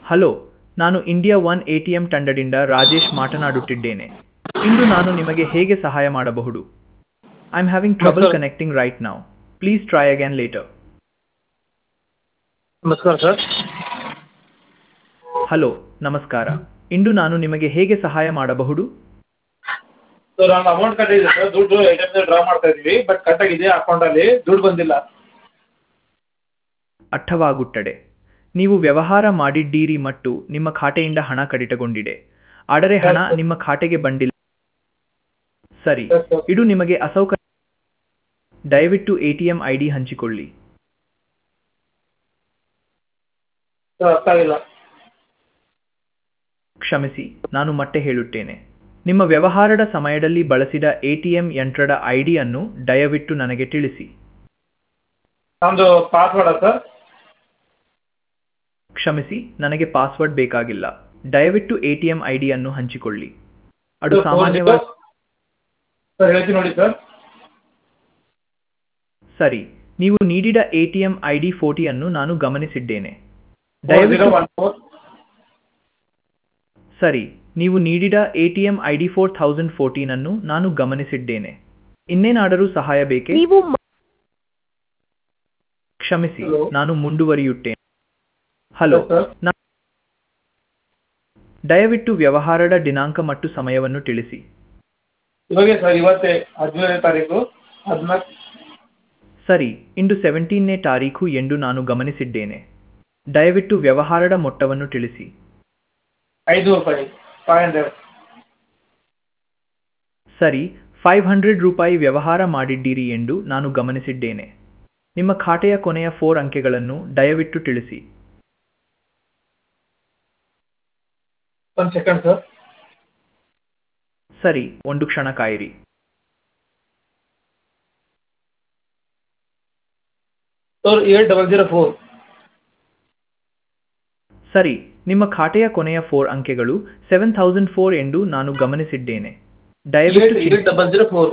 Hello ನಾನು India one A T M ತಂಡದಿಂದ ರಾಜೇಶ್ ಮಾತನಾಡುತ್ತಿದ್ದೇನೆ ಇಂದು ನಾನು ನಿಮಗೆ ಹೇಗೆ ಸಹಾಯ ಮಾಡಬಹುದು I am having trouble sir. Connecting right now please try again later ನಮಸ್ಕಾರ ಸರ್ ಹಲೋ ನಮಸ್ಕಾರ ಇಂದು ನಾನು ನಿಮಗೆ ಹೇಗೆ ಸಹಾಯ ಮಾಡಬಹುದು ಸರ್ ನಾನು ಅಮೌಂಟ್ ಕಟ್ಟಿದೆ ಸರ್ ದುಡ್ಡು ಎ ಟಿ ಎಮ್ ಡ್ರಾ ಮಾಡ್ತಾ ಇದ್ದೀವಿ ಬಟ್ ಕಟ್ಟಾಗಿದೆ ಅಕೌಂಟಲ್ಲಿ ದುಡ್ಡು ಬಂದಿಲ್ಲ ಅರ್ಥವಾಗುತ್ತದೆ ನೀವು ವ್ಯವಹಾರ ಮಾಡಿದ್ದೀರಿ ಮತ್ತು ನಿಮ್ಮ ಖಾತೆಯಿಂದ ಹಣ ಕಡಿತಗೊಂಡಿದೆ ಆದರೆ ಹಣ ನಿಮ್ಮ ಖಾತೆಗೆ ಬಂದಿಲ್ಲ ಸರಿ Yes, sir. ಇದು ನಿಮಗೆ ಅಸೌಕರ್ಯ ದಯವಿಟ್ಟು ಎಟಿಎಂ ಐ ಡಿ ಹಂಚಿಕೊಳ್ಳಿ ಸರ್ ಅರ್ಥ ಆಗಿಲ್ಲ ಕ್ಷಮಿಸಿ ನಾನು ಮತ್ತೆ ಹೇಳುತ್ತೇನೆ ನಿಮ್ಮ ವ್ಯವಹಾರದ ಸಮಯದಲ್ಲಿ ಬಳಸಿದ ಎಟಿಎಂ ಯಂತ್ರದ ಐ ಡಿಯನ್ನು ದಯವಿಟ್ಟು ನನಗೆ ತಿಳಿಸಿ ನಮ್ಮದು ಪಾಸ್ವರ್ಡಾ ಸರ್ ಕ್ಷಮಿಸಿ ನನಗೆ ಪಾಸ್ವರ್ಡ್ ಬೇಕಾಗಿಲ್ಲ ದಯವಿಟ್ಟು ಎಟಿಎಂ ಐ ಡಿಯನ್ನು ಹಂಚಿಕೊಳ್ಳಿ ಅದು ಸರ್, ಸಾಮಾನ್ಯವಾಗಿ ಸರ್ ಹೇಳ್ತೀನಿ ನೋಡಿ ಸರ್ ಸರಿ ನೀವು ನೀಡಿದ ಎಟಿಎಂ ಐ ಡಿ ಫೋಟಿಯನ್ನು ನಾನು ಗಮನಿಸಿದ್ದೇನೆ ಫೋರ್ ಜೀರೋ ದಯವಿಟ್ಟು ಒನ್ ಫೋರ್ ಸರಿ ನೀವು ನೀಡಿದ A T M I D four thousand fourteen ಅನ್ನು ನಾನು ಗಮನಿಸಿದ್ದೇನೆ ಇನ್ನೇನಾದರೂ ಸಹಾಯ ಬೇಕೇ ನೀವು ಕ್ಷಮಿಸಿ Hello. ನಾನು ಮುಂದುವರಿಯುತ್ತೇನೆ ಹಲೋ Yes, sir. ನಾ- ದಯವಿಟ್ಟು ವ್ಯವಹಾರದ ದಿನಾಂಕ ಮತ್ತು ಸಮಯವನ್ನು ತಿಳಿಸಿ ಇವಾಗೆ ಸರ್ ಇವತ್ತೇ ಹದಿನೇಳನೇ ತಾರೀಕು ಹದಿನಾಲ್ಕು ಸರಿ ಇಂದು ಸೆವೆಂಟೀನ್ನೇ ತಾರೀಖು ಎಂದು ನಾನು ಗಮನಿಸಿದ್ದೇನೆ ದಯವಿಟ್ಟು ವ್ಯವಹಾರದ ಮೊತ್ತವನ್ನು ತಿಳಿಸಿ ಐದು ರೂಪಾಯಿ ಫೈವ್ ಹಂಡ್ರೆಡ್ ಸರಿ ಫೈವ್ ಹಂಡ್ರೆಡ್ ರೂಪಾಯಿ ವ್ಯವಹಾರ ಮಾಡಿದ್ದೀರಿ ಎಂದು ನಾನು ಗಮನಿಸಿದ್ದೇನೆ ನಿಮ್ಮ ಖಾತೆಯ ಕೊನೆಯ ಫೋರ್ ಅಂಕೆಗಳನ್ನು ದಯವಿಟ್ಟು ತಿಳಿಸಿ ಒಂದು ಸೆಕೆಂಡ್ ಸರ್ ಸರಿ ಒಂದು ಕ್ಷಣ ಕಾಯಿರಿ sir eight double zero four ಸರಿ ನಿಮ್ಮ ಖಾತೆಯ ಕೊನೆಯ ಫೋರ್ ಅಂಕೆಗಳು ಸೆವೆನ್ ಥೌಸಂಡ್ ಫೋರ್ ಎಂದು ನಾನು ಗಮನಿಸಿದ್ದೇನೆ ದಯವಿಟ್ಟು ಏಟ್ ಚಿನ್- ಏಟ್ ಡಬಲ್ ಜೀರೋ ಫೋರ್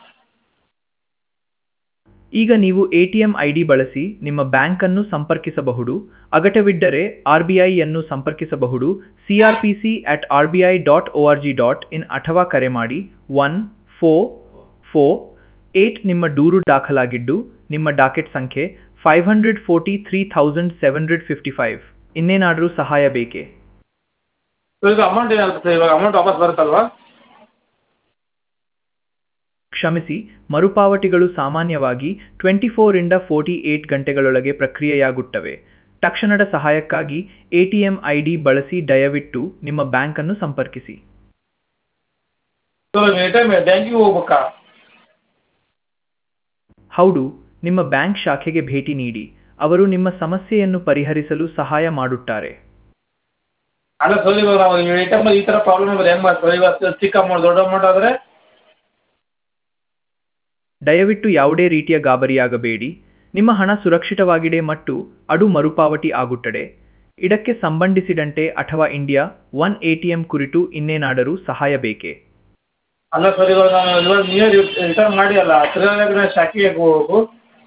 ಈಗ ನೀವು ಎಟಿಎಂ ಐಡಿ ಬಳಸಿ ನಿಮ್ಮ ಬ್ಯಾಂಕ್ ಅನ್ನು ಸಂಪರ್ಕಿಸಬಹುದು ಅಗತ್ಯವಿದ್ದರೆ ಆರ್ ಬಿ ಐಯನ್ನು ಸಂಪರ್ಕಿಸಬಹುದು C R P C at R B I dot O R G dot in ಅಥವಾ ಕರೆ ಮಾಡಿ ಒನ್ ಫೋ ಫೋ ಏಟ್ ನಿಮ್ಮ ದೂರು ದಾಖಲಾಗಿದ್ದು ನಿಮ್ಮ ಡಾಕೆಟ್ ಸಂಖ್ಯೆ five hundred forty three thousand seven hundred fifty five ಇನ್ನೇನಾದರೂ ಸಹಾಯ ಬೇಕೇ ಸರ್ ಈಗ ಅಮೌಂಟ್ ಏನಾಗುತ್ತೆ ಸರ್ ಇವಾಗ ಅಮೌಂಟ್ ವಾಪಸ್ ಬರುತ್ತಲ್ವಾ ಕ್ಷಮಿಸಿ ಮರುಪಾವತಿಗಳು ಸಾಮಾನ್ಯವಾಗಿ ಟ್ವೆಂಟಿ ಫೋರಿಂದ ಫೋರ್ಟಿ ಏಟ್ ಗಂಟೆಗಳೊಳಗೆ ಪ್ರಕ್ರಿಯೆಯಾಗುತ್ತವೆ ತಕ್ಷಣದ ಸಹಾಯಕ್ಕಾಗಿ ಎಟಿಎಂ ಐಡಿ ಬಳಸಿ ದಯವಿಟ್ಟು ನಿಮ್ಮ ಬ್ಯಾಂಕ್ ಅನ್ನು ಸಂಪರ್ಕಿಸಿ ಸರ್ ಎ ಟಿ ಎಮ್ ಬ್ಯಾಂಕಿಗೆ ಹೋಗ್ಬೇಕಾ ಹೌದು ನಿಮ್ಮ ಬ್ಯಾಂಕ್ ಶಾಖೆಗೆ ಭೇಟಿ ನೀಡಿ ಅವರು ನಿಮ್ಮ ಸಮಸ್ಯೆಯನ್ನು ಪರಿಹರಿಸಲು ಸಹಾಯ ಮಾಡುತ್ತಾರೆ ಅಲ್ಲ ಸರ್ ಇವಾಗ ನಾವು ಎ ಟಿ ಎಮ್ ಈ ಥರ ಪ್ರಾಬ್ಲಮ್ ಇದ್ರೆ ಹೆಂಗೆ ಮಾಡ್ತಾರೆ ಇವತ್ತು ಚಿಕ್ಕ ಅಮೌಂಟ್ ದೊಡ್ಡ ಅಮೌಂಟ್ ಆದರೆ ದಯವಿಟ್ಟು ಯಾವುದೇ ರೀತಿಯ ಗಾಬರಿಯಾಗಬೇಡಿ ನಿಮ್ಮ ಹಣ ಸುರಕ್ಷಿತವಾಗಿದೆ ಮತ್ತು ಅದು ಮರುಪಾವತಿ ಆಗುತ್ತದೆ ಇದಕ್ಕೆ ಸಂಬಂಧಿಸಿದಂತೆ ಅಥವಾ ಇಂಡಿಯಾ ಒನ್ ಎಟಿಎಂ ಕುರಿತು ಇನ್ನೇನಾದರೂ ಸಹಾಯ ಬೇಕೇ ಅಲ್ಲ ಸರ್ ಇವಾಗ ನಾನು ಇವಾಗ ನೀವೇ ರಿಟರ್ನ್ ಮಾಡಿ ಅಲ್ಲ ತಿರ್ಗಾಗ ಶಾಖೆಗೆ ಹೋಗಬೇಕು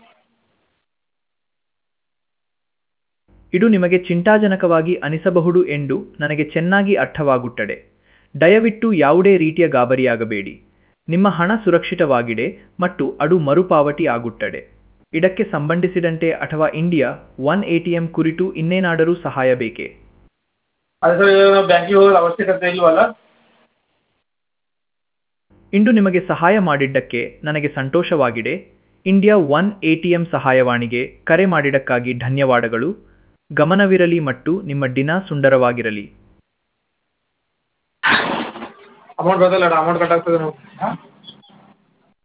ಇದು ನಿಮಗೆ ಚಿಂತಾಜನಕವಾಗಿ ಅನಿಸಬಹುದು ಎಂದು ನನಗೆ ಚೆನ್ನಾಗಿ ಅರ್ಥವಾಗುತ್ತದೆ ದಯವಿಟ್ಟು ಯಾವುದೇ ರೀತಿಯ ಗಾಬರಿಯಾಗಬೇಡಿ ನಿಮ್ಮ ಹಣ ಸುರಕ್ಷಿತವಾಗಿದೆ ಮತ್ತು ಅದು ಮರುಪಾವತಿ ಆಗುತ್ತದೆ ಇದಕ್ಕೆ ಸಂಬಂಧಿಸಿದಂತೆ ಅಥವಾ ಇಂಡಿಯಾ ಒನ್ ಎಟಿಎಂ ಕುರಿತು ಇನ್ನೇನಾದರೂ ಸಹಾಯ ಬೇಕೇ ಅದೇ ಸರ್ ಇವಾಗ ನಾವು ಬ್ಯಾಂಕಿಗೆ ಹೋಗೋ ಅವಶ್ಯಕತೆ ಇಲ್ವಲ್ಲ ಇಂದು ನಿಮಗೆ ಸಹಾಯ ಮಾಡಿದ್ದಕ್ಕೆ ನನಗೆ ಸಂತೋಷವಾಗಿದೆ ಇಂಡಿಯಾ ಒನ್ ಎಟಿಎಂ ಸಹಾಯವಾಣಿಗೆ ಕರೆ ಮಾಡಿದ್ದಕ್ಕಾಗಿ ಧನ್ಯವಾದಗಳು ಗಮನವಿರಲಿ ಮತ್ತು ನಿಮ್ಮ ದಿನ ಸುಂದರವಾಗಿರಲಿ ಅಮೌಂಟ್ ಬರ್ತಲ್ಲ ಅಮೌಂಟ್ ಕಟ್ ಆಗ್ತದೆ ನಾವು ಹಾಂ